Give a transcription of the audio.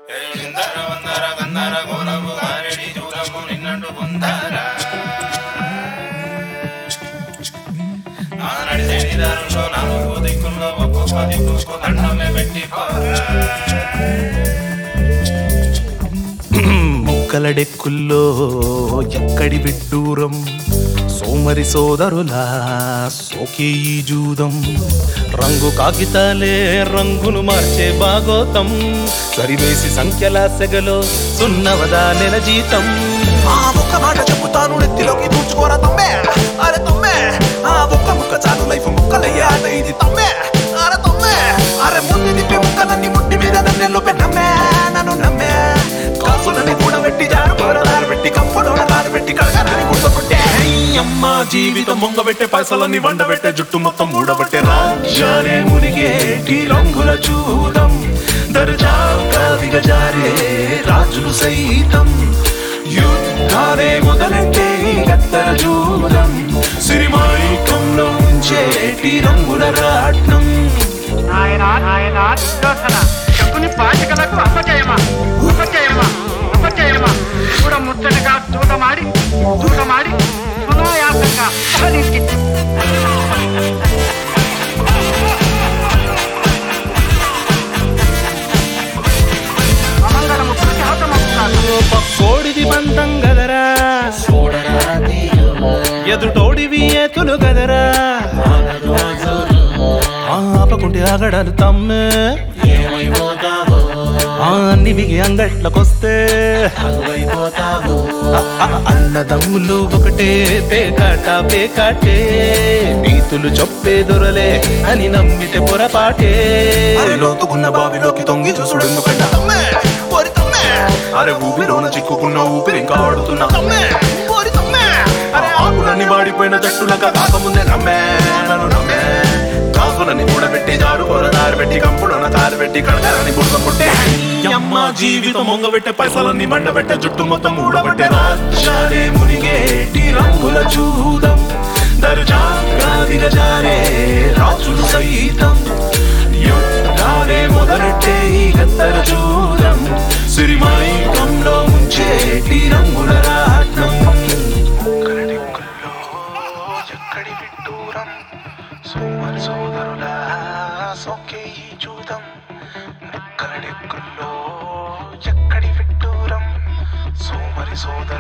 ఇందర వందర గంధర గోరవు గారెడి చూడము నిన్నట్టు పొందర ఆనడి శనిదారులో నాలుగు దిక్కుల్లో ఒక్కొక్క దిక్కుకు దండమే పెట్టి పోరా ముక్కలడెక్కుల్లో ఎక్కడి విడ్డూరం సోమరి సోదరులా సోకే ఈ జూదం రంగు కాగితాలే రంగును మార్చే భాగోతం సరివేసి సంఖ్యల సెగలో సున్నవదా నెల జీతం ఆ ఒక్క మాట చెప్పుతాను నెత్తిలోకి దూచుకోరా తమ్మే అరే తమ్మే ఆ ఒక్క ముక్క చాలు లైఫ్ ముక్కలయ్యాట ఇది తమ్మే అరే తమ్మే అరే ముందు తిప్పి ముక్కలన్నీ ముట్టి మీద నన్నెల్లో పెన్నమ్మే నన్ను నమ్మే కాసులని కూడబెట్టి జారు కూరదారు పెట్టి కంపులోన కారు పెట్టి కడగరాని గుర్తుకుంటే అమ్మ జీవితం మొంగబెట్టే పైసలన్నీ వండబెట్టే జుట్టు మొత్తం మూడబెట్టే రాజ్యాలే మునిగేటి రంగుల చూడం దర్జాగా దిగజారే రాజులు సైతం యుద్ధాలే మొదలెట్టే ఈ గత్తర జూదం సిరిమాయికంలో ఉంచేటి రంగుల రాట్నం ఆయన ఆయన దుర్యోధన శకుని పాచికలకు అపజయమా ఉపజయమా ఉపజయమా చూడ ముచ్చటగా దూతమాడి దూతమాడి సునాయాసంగా సాధించింది అమంగళము ప్రతిహతమవుతాను పక్కోడిది బంధం గదరా ఎదుటోడివి ఏతులు గదరా ఆపకుంటే ఆగడాలు తమ్మే ఆ నివిగి అంగట్లకొస్తే ఆ, ఆ, అన్నదమ్ములు ఒకటే పేకాట పేకాటే నీతులు చొప్పే దొరలే అని నమ్మితే పొరపాటే అరే లోతుకున్న బావిలోకి తొంగి చూసుడు ఎందుకంట తమ్మే ఓరి తమ్మే అరే ఊపిలోన చిక్కుకున్న ఊపిరి ఇంకా ఆడుతున్నా తమ్మే ఓరి తమ్మే అరే ఆకులన్నీ వాడిపోయిన జట్టులక కాకముందే నమ్మే నన్ను నమ్మే కాకులని కూడబెట్టి జాడు కూరదారి పెట్టి కంపులోన కారు పెట్టి కడగరని బుర్రం పుట్టే అమ్మ జీవితం మొంగబెట్టే పైసలన్నీ మండబెట్టే జుట్టు మొత్తం ఊడబెట్టే రాజ్యాలే మునిగేటి రంగుల చూదం దర్జాగా దిగజారే రాజులు సైతం యుద్ధాలే మొదలెట్టే ఈ గత్తర చూడం సిరిమాయికంలో ముంచేటి రంగుల రాట్నం ఎక్కడి విడ్డూరం సోమరి సోదరులా సొక్కే ఈ చూదం ముక్కలడెక్కుల్లో ఎక్కడి విడ్డూరం సోమరి సోదరు